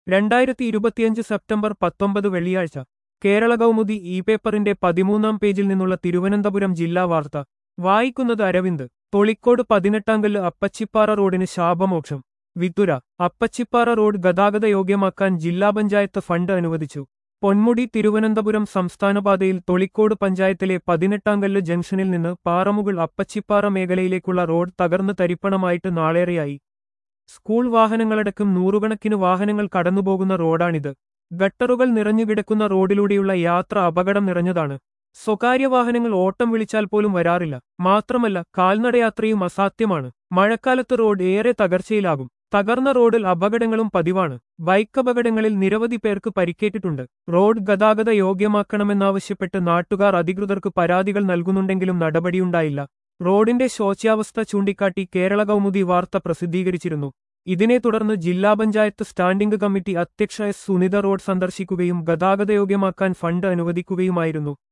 രണ്ടായിരത്തി ഇരുപത്തിയഞ്ച് സെപ്റ്റംബർ പത്തൊമ്പത് വെള്ളിയാഴ്ച കേരള കൗമുദി ഇ പേപ്പറിന്റെ പതിമൂന്നാം പേജിൽ നിന്നുള്ള തിരുവനന്തപുരം ജില്ലാ വാർത്ത വായിക്കുന്നത് അരവിന്ദ് തൊളിക്കോട് പതിനെട്ടാങ്കല്ല് അപ്പച്ചിപ്പാറ റോഡിന് ശാപമോക്ഷം വിതുര അപ്പച്ചിപ്പാറ റോഡ് ഗതാഗത യോഗ്യമാക്കാൻ ജില്ലാ പഞ്ചായത്ത് ഫണ്ട് അനുവദിച്ചു പൊന്മുടി തിരുവനന്തപുരം സംസ്ഥാനപാതയിൽ തൊളിക്കോട് പഞ്ചായത്തിലെ പതിനെട്ടാങ്കല്ല് ജംഗ്ഷനിൽ നിന്ന് പാറമുകൾ അപ്പച്ചിപ്പാറ മേഖലയിലേക്കുള്ള റോഡ് തകർന്ന് തരിപ്പണമായിട്ട് നാളേറെയായി സ്കൂൾ വാഹനങ്ങളടക്കം നൂറുകണക്കിന് വാഹനങ്ങൾ കടന്നുപോകുന്ന റോഡാണിത് ഗട്ടറുകൾ നിറഞ്ഞുകിടക്കുന്ന റോഡിലൂടെയുള്ള യാത്ര അപകടം നിറഞ്ഞതാണ് സ്വകാര്യ വാഹനങ്ങൾ ഓട്ടം വിളിച്ചാൽ പോലും വരാറില്ല മാത്രമല്ല കാൽനടയാത്രയും അസാധ്യമാണ് മഴക്കാലത്ത് റോഡ് ഏറെ തകർച്ചയിലാകും തകർന്ന റോഡിൽ അപകടങ്ങളും പതിവാണ് ബൈക്ക് അപകടങ്ങളിൽ നിരവധി പേർക്ക് പരിക്കേറ്റിട്ടുണ്ട് റോഡ് ഗതാഗത യോഗ്യമാക്കണമെന്നാവശ്യപ്പെട്ട് നാട്ടുകാർ അധികൃതർക്ക് പരാതികൾ നൽകുന്നുണ്ടെങ്കിലും നടപടിയുണ്ടായില്ല റോഡിന്റെ ശോച്യാവസ്ഥ ചൂണ്ടിക്കാട്ടി കേരള കൗമുദി വാർത്ത പ്രസിദ്ധീകരിച്ചിരുന്നു ഇതിനെ തുടർന്ന് ജില്ലാ പഞ്ചായത്ത് സ്റ്റാൻഡിംഗ് കമ്മിറ്റി അധ്യക്ഷ എസ് സുനിത റോഡ് സന്ദർശിക്കുകയും ഗതാഗതയോഗ്യമാക്കാൻ ഫണ്ട് അനുവദിക്കുകയുമായിരുന്നു